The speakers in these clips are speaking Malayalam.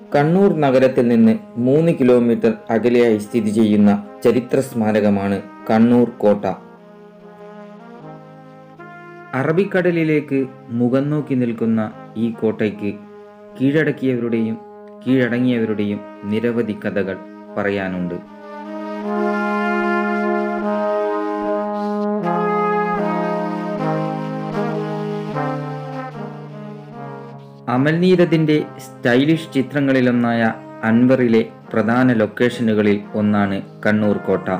കണ്ണൂർ നഗരത്തിൽ നിന്ന് മൂന്ന് കിലോമീറ്റർ അകലെയായി സ്ഥിതി ചെയ്യുന്ന ചരിത്ര സ്മാരകമാണ് കണ്ണൂർ കോട്ട അറബിക്കടലിലേക്ക് മുഖം നോക്കി നിൽക്കുന്ന ഈ കോട്ടയ്ക്ക് കീഴടക്കിയവരുടെയും കീഴടങ്ങിയവരുടെയും നിരവധി കഥകൾ പറയാനുണ്ട് അമൽനീരദിന്റെ സ്റ്റൈലിഷ് ചിത്രങ്ങളിലൊന്നായ അൻവറിലെ പ്രധാന ലൊക്കേഷനുകളിൽ ഒന്നാണ് കണ്ണൂർ കോട്ട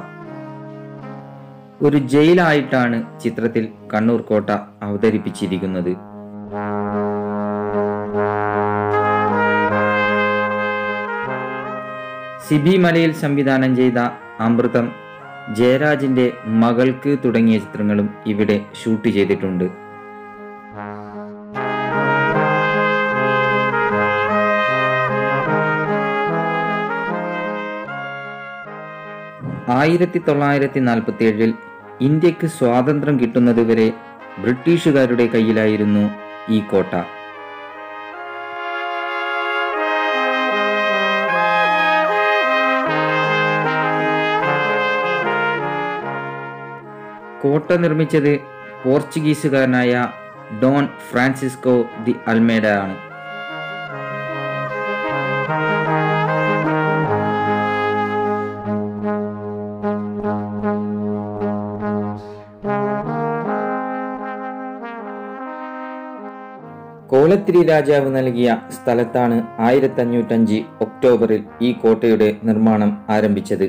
ഒരു ജയിലായിട്ടാണ് ചിത്രത്തിൽ കണ്ണൂർ കോട്ട അവതരിപ്പിച്ചിരിക്കുന്നത് സിബി മലയിൽ സംവിധാനം ചെയ്ത അമൃതം ജയരാജിന്റെ മകൾക്ക് തുടങ്ങിയ ചിത്രങ്ങളും ഇവിടെ ഷൂട്ട് ചെയ്തിട്ടുണ്ട് ആയിരത്തി തൊള്ളായിരത്തി നാൽപ്പത്തി ഏഴിൽ ഇന്ത്യക്ക് സ്വാതന്ത്ര്യം കിട്ടുന്നതുവരെ ബ്രിട്ടീഷുകാരുടെ കയ്യിലായിരുന്നു ഈ കോട്ട കോട്ട നിർമ്മിച്ചത് പോർച്ചുഗീസുകാരനായ ഡോൺ ഫ്രാൻസിസ്കോ ദി അൽമേഡ ആണ് കോലത്തിരി രാജാവ് നൽകിയ സ്ഥലത്താണ് ആയിരത്തി അഞ്ഞൂറ്റഞ്ച് ഒക്ടോബറിൽ ഈ കോട്ടയുടെ നിർമ്മാണം ആരംഭിച്ചത്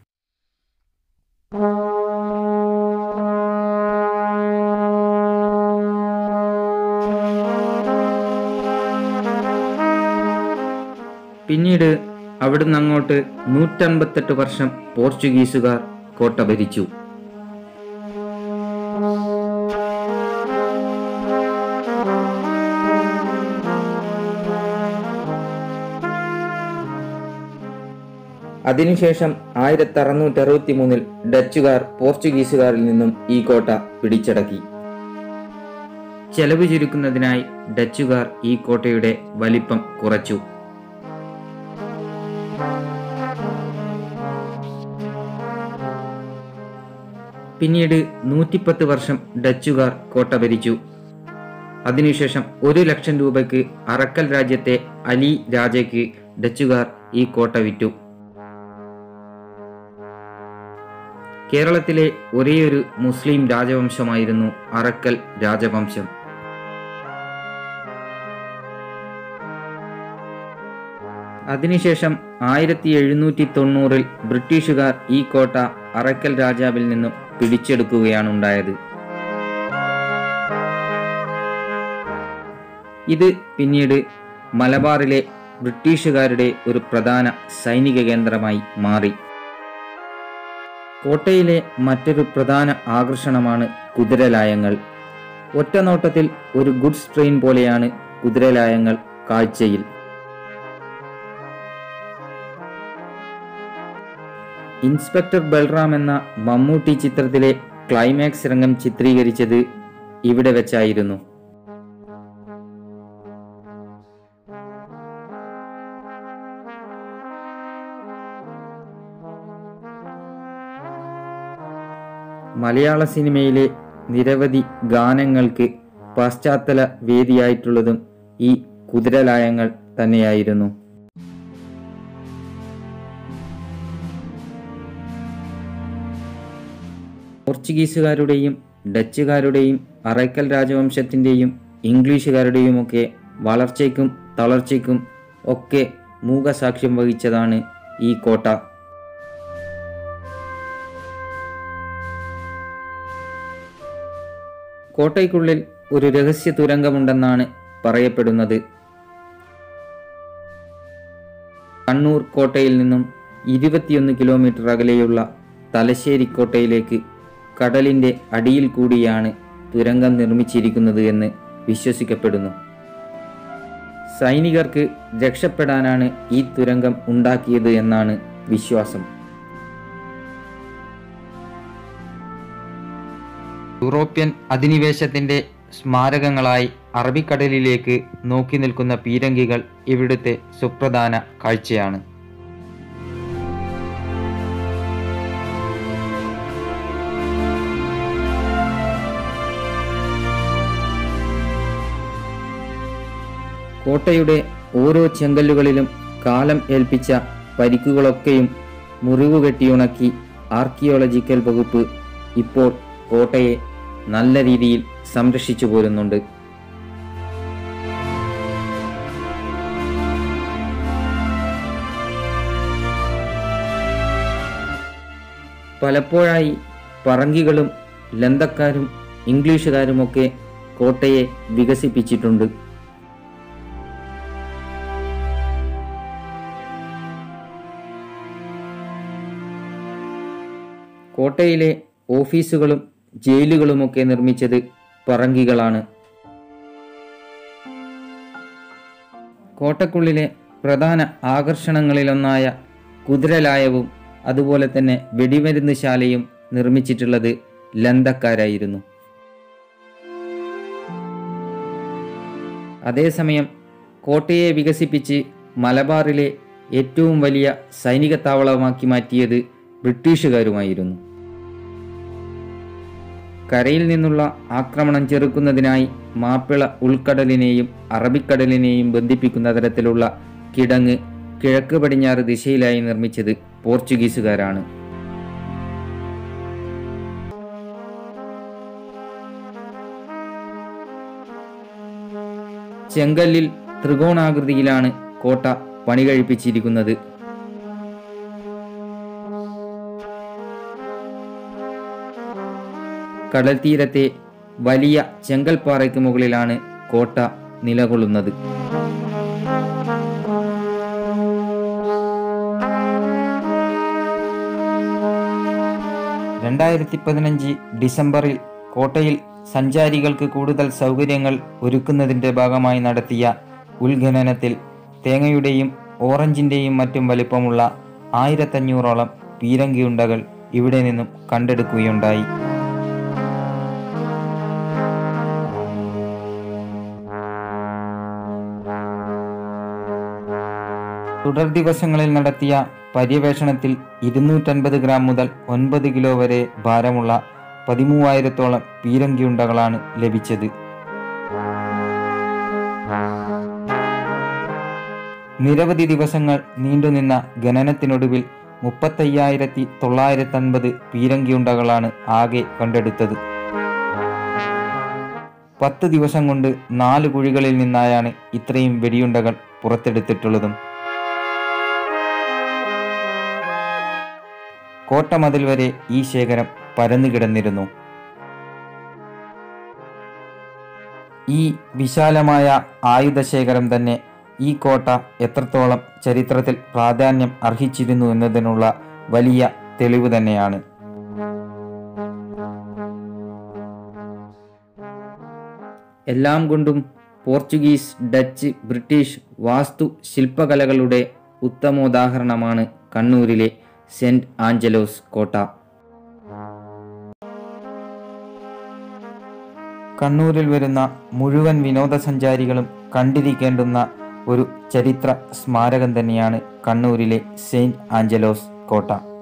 പിന്നീട് അവിടുന്ന് അങ്ങോട്ട് നൂറ്റൻപത്തെട്ട് വർഷം പോർച്ചുഗീസുകാർ കോട്ട ഭരിച്ചു അതിനുശേഷം ആയിരത്തി അറുന്നൂറ്റി അറുപത്തി മൂന്നിൽ ഡച്ചുകാർ പോർച്ചുഗീസുകാരിൽ നിന്നും ഈ കോട്ട പിടിച്ചടക്കി ചെലവ് ചുരുക്കുന്നതിനായി ഡച്ചുകാർ ഈ കോട്ടയുടെ വലിപ്പം കുറച്ചു പിന്നീട് നൂറ്റിപ്പത്ത് വർഷം ഡച്ചുകാർ കോട്ട ഭരിച്ചു അതിനുശേഷം ഒരു ലക്ഷം രൂപയ്ക്ക് അറക്കൽ രാജ്യത്തെ അലി രാജയ്ക്ക് ഡച്ചുകാർ ഈ കോട്ട വിറ്റു കേരളത്തിലെ ഒരേയൊരു മുസ്ലിം രാജവംശമായിരുന്നു അറക്കൽ രാജവംശം അതിനുശേഷം ആയിരത്തി എഴുന്നൂറ്റി തൊണ്ണൂറിൽ ബ്രിട്ടീഷുകാർ ഈ കോട്ട അറക്കൽ രാജാവിൽ നിന്നും പിടിച്ചെടുക്കുകയാണ് ഉണ്ടായത് ഇത് പിന്നീട് മലബാറിലെ ബ്രിട്ടീഷുകാരുടെ ഒരു പ്രധാന സൈനിക കേന്ദ്രമായി മാറി കോട്ടയിലെ മറ്റൊരു പ്രധാന ആകർഷണമാണ് കുതിരലായങ്ങൾ ഒറ്റനോട്ടത്തിൽ ഒരു ഗുഡ്സ് ട്രെയിൻ പോലെയാണ് കുതിരലായങ്ങൾ കാഴ്ചയിൽ ഇൻസ്പെക്ടർ ബൽറാം എന്ന മമ്മൂട്ടി ചിത്രത്തിലെ ക്ലൈമാക്സ് രംഗം ചിത്രീകരിച്ചത് ഇവിടെ വെച്ചായിരുന്നു മലയാള സിനിമയിലെ നിരവധി ഗാനങ്ങൾക്ക് പശ്ചാത്തല വേദിയായിട്ടുള്ളതും ഈ കുതിരലായങ്ങൾ തന്നെയായിരുന്നു പോർച്ചുഗീസുകാരുടെയും ഡച്ചുകാരുടെയും അറയ്ക്കൽ രാജവംശത്തിൻ്റെയും ഇംഗ്ലീഷുകാരുടെയുമൊക്കെ വളർച്ചയ്ക്കും തളർച്ചയ്ക്കും ഒക്കെ മൂകസാക്ഷ്യം വഹിച്ചതാണ് ഈ കോട്ട കോട്ടയ്ക്കുള്ളിൽ ഒരു രഹസ്യ തുരങ്കമുണ്ടെന്നാണ് പറയപ്പെടുന്നത് കണ്ണൂർ കോട്ടയിൽ നിന്നും ഇരുപത്തിയൊന്ന് കിലോമീറ്റർ അകലെയുള്ള തലശ്ശേരി കോട്ടയിലേക്ക് കടലിൻ്റെ അടിയിൽ കൂടിയാണ് തുരങ്കം നിർമ്മിച്ചിരിക്കുന്നത് എന്ന് വിശ്വസിക്കപ്പെടുന്നു സൈനികർക്ക് രക്ഷപ്പെടാനാണ് ഈ തുരങ്കം ഉണ്ടാക്കിയത് എന്നാണ് വിശ്വാസം യൂറോപ്യൻ അധിനിവേശത്തിന്റെ സ്മാരകങ്ങളായി അറബിക്കടലിലേക്ക് നോക്കി നിൽക്കുന്ന പീരങ്കികൾ ഇവിടുത്തെ സുപ്രധാന കാഴ്ചയാണ് കോട്ടയുടെ ഓരോ ചെങ്കല്ലുകളിലും കാലം ഏൽപ്പിച്ച പരിക്കുകളൊക്കെയും മുറിവുകെട്ടിയുണക്കി ആർക്കിയോളജിക്കൽ വകുപ്പ് ഇപ്പോൾ കോട്ടയെ നല്ല രീതിയിൽ സംരക്ഷിച്ചു പോരുന്നുണ്ട് പലപ്പോഴായി പറങ്കികളും ലന്തക്കാരും ഇംഗ്ലീഷുകാരുമൊക്കെ കോട്ടയെ വികസിപ്പിച്ചിട്ടുണ്ട് കോട്ടയിലെ ഓഫീസുകളും ജയിലുകളുമൊക്കെ നിർമ്മിച്ചത് പറങ്കികളാണ് കോട്ടക്കുള്ളിലെ പ്രധാന ആകർഷണങ്ങളിലൊന്നായ കുതിരലായവും അതുപോലെ തന്നെ വെടിമരുന്ന് ശാലയും നിർമ്മിച്ചിട്ടുള്ളത് ലന്തക്കാരായിരുന്നു അതേസമയം കോട്ടയെ വികസിപ്പിച്ച് മലബാറിലെ ഏറ്റവും വലിയ സൈനിക താവളമാക്കി മാറ്റിയത് ബ്രിട്ടീഷുകാരുമായിരുന്നു കരയിൽ നിന്നുള്ള ആക്രമണം ചെറുക്കുന്നതിനായി മാപ്പിള ഉൾക്കടലിനെയും അറബിക്കടലിനെയും ബന്ധിപ്പിക്കുന്ന തരത്തിലുള്ള കിടങ്ങ് കിഴക്ക് പടിഞ്ഞാറ് ദിശയിലായി നിർമ്മിച്ചത് പോർച്ചുഗീസുകാരാണ് ചെങ്കല്ലിൽ ത്രികോണാകൃതിയിലാണ് കോട്ട പണി കഴിപ്പിച്ചിരിക്കുന്നത് കടൽ തീരത്തെ വലിയ ചെങ്കൽപ്പാറയ്ക്ക് മുകളിലാണ് കോട്ട നിലകൊള്ളുന്നത് രണ്ടായിരത്തി പതിനഞ്ച് ഡിസംബറിൽ കോട്ടയിൽ സഞ്ചാരികൾക്ക് കൂടുതൽ സൗകര്യങ്ങൾ ഒരുക്കുന്നതിൻ്റെ ഭാഗമായി നടത്തിയ ഉത്ഖനനത്തിൽ തേങ്ങയുടെയും ഓറഞ്ചിൻ്റെയും മറ്റും വലിപ്പമുള്ള ആയിരത്തഞ്ഞൂറോളം പീരങ്കിയുണ്ടകൾ ഇവിടെ നിന്നും കണ്ടെടുക്കുകയുണ്ടായി തുടർ ദിവസങ്ങളിൽ നടത്തിയ പര്യവേഷണത്തിൽ ഇരുന്നൂറ്റൻപത് ഗ്രാം മുതൽ ഒൻപത് കിലോ വരെ ഭാരമുള്ള പതിമൂവായിരത്തോളം പീരങ്കിയുണ്ടകളാണ് ലഭിച്ചത് നിരവധി ദിവസങ്ങൾ നീണ്ടുനിന്ന ഖനനത്തിനൊടുവിൽ മുപ്പത്തയ്യായിരത്തി തൊള്ളായിരത്തൻപത് പീരങ്കിയുണ്ടകളാണ് ആകെ കണ്ടെടുത്തത് പത്ത് ദിവസം കൊണ്ട് നാല് കുഴികളിൽ നിന്നായാണ് ഇത്രയും വെടിയുണ്ടകൾ പുറത്തെടുത്തിട്ടുള്ളതും കോട്ടമതിൽ വരെ ഈ ശേഖരം പരന്നു കിടന്നിരുന്നു ഈ വിശാലമായ ആയുധശേഖരം തന്നെ ഈ കോട്ട എത്രത്തോളം ചരിത്രത്തിൽ പ്രാധാന്യം അർഹിച്ചിരുന്നു എന്നതിനുള്ള വലിയ തെളിവ് തന്നെയാണ് എല്ലാം കൊണ്ടും പോർച്ചുഗീസ് ഡച്ച് ബ്രിട്ടീഷ് വാസ്തു ശില്പകലകളുടെ ഉത്തമോദാഹരണമാണ് കണ്ണൂരിലെ സെന്റ് ആഞ്ചലോസ് കോട്ട കണ്ണൂരിൽ വരുന്ന മുഴുവൻ വിനോദസഞ്ചാരികളും കണ്ടിരിക്കേണ്ടുന്ന ഒരു ചരിത്ര സ്മാരകം തന്നെയാണ് കണ്ണൂരിലെ സെയിന്റ് ആഞ്ചലോസ് കോട്ട